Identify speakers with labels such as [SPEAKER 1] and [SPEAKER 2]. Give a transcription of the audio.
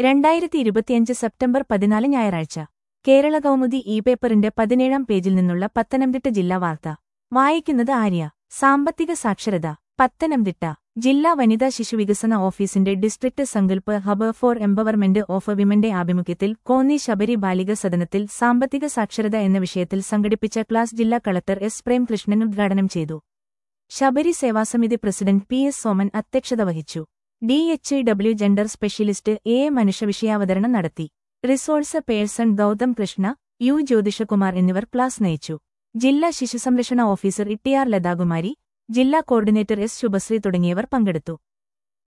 [SPEAKER 1] രണ്ടായിരത്തി ഇരുപത്തിയഞ്ച് സെപ്റ്റംബർ പതിനാല് ഞായറാഴ്ച കേരള കൗമുദി ഇ പേപ്പറിന്റെ പതിനേഴാം പേജിൽ നിന്നുള്ള പത്തനംതിട്ട ജില്ലാ വാർത്ത വായിക്കുന്നത് ആര്യ സാമ്പത്തിക സാക്ഷരത പത്തനംതിട്ട ജില്ലാ വനിതാ ശിശുവികസന ഓഫീസിന്റെ district Sankalp hub for empowerment of വിമന്റെ ആഭിമുഖ്യത്തിൽ കോന്നി ശബരി ബാലിക സദനത്തിൽ സാമ്പത്തിക സാക്ഷരത എന്ന വിഷയത്തിൽ സംഘടിപ്പിച്ച ക്ലാസ് ജില്ലാ കളക്ടർ എസ് പ്രേംകൃഷ്ണൻ ഉദ്ഘാടനം ചെയ്തു Sabari Sevasamithi president P S Soman അധ്യക്ഷത വഹിച്ചു D H W gender specialist A A മനുഷ്യവിഷയാവതരണം നടത്തി resource person Gautham Krishna U Jyothishkumar എന്നിവർ ക്ലാസ് നയിച്ചു ജില്ലാ ശിശുസംരക്ഷണ ഓഫീസർ ഇട്ടിയാർ ലതാകുമാരി ജില്ലാ കോർഡിനേറ്റർ എസ് ശുഭശ്രീ തുടങ്ങിയവർ പങ്കെടുത്തു